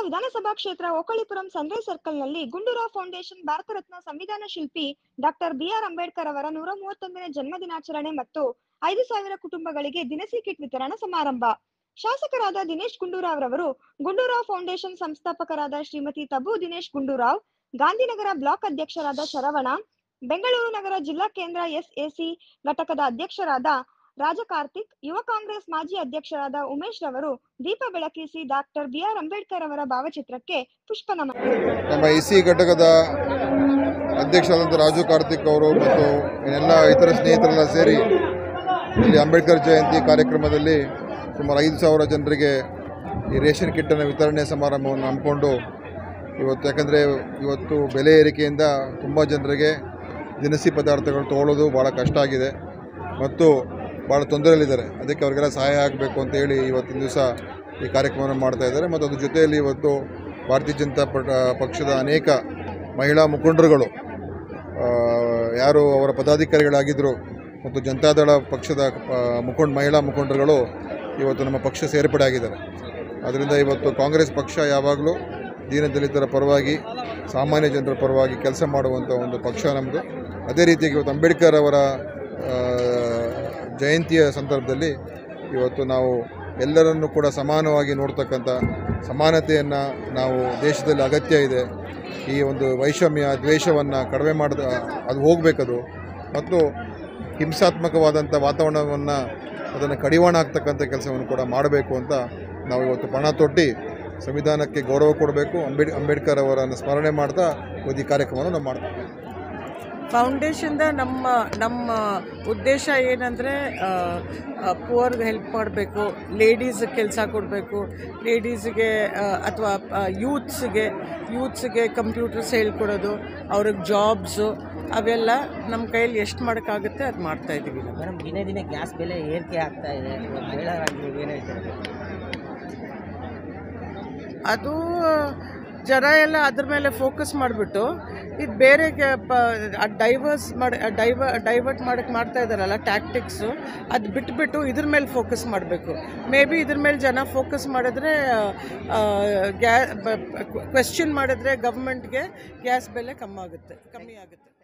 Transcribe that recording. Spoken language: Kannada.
ವಿಧಾನಸಭಾ ಕ್ಷೇತ್ರ ಓಕಳಿಪುರಂ ಸನ್ರೈಸ್ ಸರ್ಕಲ್ನಲ್ಲಿ ಗುಂಡೂರಾವ್ ಫೌಂಡೇಶನ್ ಭಾರತ ರತ್ನ ಸಂವಿಧಾನ ಶಿಲ್ಪಿ ಡಾಕ್ಟರ್ ಬಿಆರ್ ಅಂಬೇಡ್ಕರ್ ಅವರ ನೂರ ಮೂವತ್ತೊಂದನೇ ಜನ್ಮ ದಿನಾಚರಣೆ ಮತ್ತು ಐದು ಸಾವಿರ ಕುಟುಂಬಗಳಿಗೆ ದಿನಸಿ ಕಿಟ್ ವಿತರಣಾ ಸಮಾರಂಭ ಶಾಸಕರಾದ ದಿನೇಶ್ ಗುಂಡೂರಾವ್ ರವರು ಗುಂಡೂರಾವ್ ಫೌಂಡೇಶನ್ ಸಂಸ್ಥಾಪಕರಾದ ಶ್ರೀಮತಿ ತಬು ದಿನೇಶ್ ಗುಂಡೂರಾವ್ ಗಾಂಧಿನಗರ ಬ್ಲಾಕ್ ಅಧ್ಯಕ್ಷರಾದ ಶರವಣ ಬೆಂಗಳೂರು ನಗರ ಜಿಲ್ಲಾ ಕೇಂದ್ರ ಎಸ್ಎಸಿ ಘಟಕದ ಅಧ್ಯಕ್ಷರಾದ ರಾಜ ಕಾರ್ತಿಕ್ ಯುವ ಕಾಂಗ್ರೆಸ್ ಮಾಜಿ ಅಧ್ಯಕ್ಷರಾದ ಉಮೇಶ್ ರವರು ದೀಪ ಬೆಳಕಿಸಿ ಡಾಕ್ಟರ್ ಬಿಆರ್ ಅಂಬೇಡ್ಕರ್ ಅವರ ಭಾವಚಿತ್ರಕ್ಕೆ ಪುಷ್ಪ ನಮನ ನಮ್ಮ ಇ ಸಿ ಘಟಕದ ಅಧ್ಯಕ್ಷರಾದಂಥ ರಾಜು ಕಾರ್ತಿಕ್ ಅವರು ಮತ್ತು ಎಲ್ಲ ಇತರ ಸ್ನೇಹಿತರೆಲ್ಲ ಸೇರಿ ಇಲ್ಲಿ ಅಂಬೇಡ್ಕರ್ ಜಯಂತಿ ಕಾರ್ಯಕ್ರಮದಲ್ಲಿ ಸುಮಾರು ಐದು ಸಾವಿರ ಜನರಿಗೆ ಈ ರೇಷನ್ ಕಿಟ್ಟನ್ನು ವಿತರಣೆ ಸಮಾರಂಭವನ್ನು ಹಮ್ಮಿಕೊಂಡು ಇವತ್ತು ಯಾಕಂದರೆ ಇವತ್ತು ಬೆಲೆ ಏರಿಕೆಯಿಂದ ತುಂಬ ಜನರಿಗೆ ದಿನಸಿ ಪದಾರ್ಥಗಳು ತೊಗೊಳ್ಳೋದು ಭಾಳ ಕಷ್ಟ ಆಗಿದೆ ಮತ್ತು ಭಾಳ ತೊಂದರೆಯಲ್ಲಿದ್ದಾರೆ ಅದಕ್ಕೆ ಅವರಿಗೆಲ್ಲ ಸಹಾಯ ಆಗಬೇಕು ಅಂತ ಹೇಳಿ ಇವತ್ತಿನ ದಿವಸ ಈ ಕಾರ್ಯಕ್ರಮವನ್ನು ಮಾಡ್ತಾ ಇದ್ದಾರೆ ಮತ್ತು ಅದ್ರ ಜೊತೆಯಲ್ಲಿ ಇವತ್ತು ಭಾರತೀಯ ಜನತಾ ಪಟ ಪಕ್ಷದ ಅನೇಕ ಮಹಿಳಾ ಮುಖಂಡರುಗಳು ಆ, ಯಾರು ಅವರ ಪದಾಧಿಕಾರಿಗಳಾಗಿದ್ದರು ಮತ್ತು ಜನತಾದಳ ಪಕ್ಷದ ಆ, ಮುಖಂಡ ಮಹಿಳಾ ಮುಖಂಡರುಗಳು ಇವತ್ತು ನಮ್ಮ ಪಕ್ಷ ಸೇರ್ಪಡೆ ಆಗಿದ್ದಾರೆ ಅದರಿಂದ ಇವತ್ತು ಕಾಂಗ್ರೆಸ್ ಪಕ್ಷ ಯಾವಾಗಲೂ ದೀನದಲಿತರ ಪರವಾಗಿ ಸಾಮಾನ್ಯ ಜನರ ಪರವಾಗಿ ಕೆಲಸ ಮಾಡುವಂಥ ಒಂದು ಪಕ್ಷ ನಮ್ಮದು ಅದೇ ರೀತಿಯಾಗಿ ಇವತ್ತು ಅಂಬೇಡ್ಕರ್ ಅವರ ಆ, ಜಯಂತಿಯ ಸಂದರ್ಭದಲ್ಲಿ ಇವತ್ತು ನಾವು ಎಲ್ಲರನ್ನೂ ಕೂಡ ಸಮಾನವಾಗಿ ನೋಡ್ತಕ್ಕಂಥ ಸಮಾನತೆಯನ್ನು ನಾವು ದೇಶದಲ್ಲಿ ಅಗತ್ಯ ಇದೆ ಈ ಒಂದು ವೈಷಮ್ಯ ದ್ವೇಷವನ್ನು ಕಡಿಮೆ ಮಾಡಿದ ಅದು ಹೋಗಬೇಕದು ಮತ್ತು ಹಿಂಸಾತ್ಮಕವಾದಂಥ ವಾತಾವರಣವನ್ನು ಅದನ್ನು ಕಡಿವಾಣ ಆಗ್ತಕ್ಕಂಥ ಕೆಲಸವನ್ನು ಕೂಡ ಮಾಡಬೇಕು ಅಂತ ನಾವು ಇವತ್ತು ಪಣ ತೊಟ್ಟಿ ಸಂವಿಧಾನಕ್ಕೆ ಗೌರವ ಕೊಡಬೇಕು ಅಂಬೇಡ್ ಅಂಬೇಡ್ಕರ್ ಅವರನ್ನು ಸ್ಮರಣೆ ಮಾಡ್ತಾ ಇವತ್ತು ಈ ಕಾರ್ಯಕ್ರಮವನ್ನು ನಾವು ಮಾಡ್ತೀವಿ ಫೌಂಡೇಶನ್ದ ನಮ್ಮ ನಮ್ಮ ಉದ್ದೇಶ ಏನಂದರೆ ಪುವರ್ಗೆ ಹೆಲ್ಪ್ ಮಾಡಬೇಕು ಲೇಡೀಸ್ ಕೆಲಸ ಕೊಡಬೇಕು ಲೇಡೀಸಿಗೆ ಅಥವಾ ಯೂತ್ಸ್ಗೆ ಯೂತ್ಸ್ಗೆ ಕಂಪ್ಯೂಟರ್ಸ್ ಹೇಳ್ಕೊಡೋದು ಅವ್ರಿಗೆ ಜಾಬ್ಸು ಅವೆಲ್ಲ ನಮ್ಮ ಕೈಯಲ್ಲಿ ಎಷ್ಟು ಮಾಡೋಕ್ಕಾಗುತ್ತೆ ಅದು ಮಾಡ್ತಾಯಿದ್ದೀವಿ ನಾವು ಮೇಡಮ್ ದಿನೇ ದಿನೇ ಗ್ಯಾಸ್ ಬೆಲೆ ಏರಿಕೆ ಆಗ್ತಾ ಇದೆ ಇವಾಗ ಮಹಿಳೆಯರಾಗಿ ನೀವು ಏನು ಹೇಳ್ತೀರಾ ಅದು ಜನ ಎಲ್ಲ ಅದ್ರ ಮೇಲೆ ಫೋಕಸ್ ಮಾಡಿಬಿಟ್ಟು ಇದು ಬೇರೆ ಡೈವರ್ಸ್ ಮಾಡಿ ಡೈವ ಡೈವರ್ಟ್ ಮಾಡೋಕ್ಕೆ ಮಾಡ್ತಾ ಇದ್ದಾರಲ್ಲ ಟ್ಯಾಕ್ಟಿಕ್ಸು ಅದು ಬಿಟ್ಬಿಟ್ಟು ಇದ್ರ ಮೇಲೆ ಫೋಕಸ್ ಮಾಡಬೇಕು ಮೇ ಬಿ ಇದ್ರ ಮೇಲೆ ಜನ ಫೋಕಸ್ ಮಾಡಿದ್ರೆ ಗ್ಯಾ ಕ್ವೆಶ್ಚನ್ ಮಾಡಿದ್ರೆ ಗೌರ್ಮೆಂಟ್ಗೆ ಗ್ಯಾಸ್ ಬೆಲೆ ಕಮ್ಮಿ ಆಗುತ್ತೆ ಕಮ್ಮಿ ಆಗುತ್ತೆ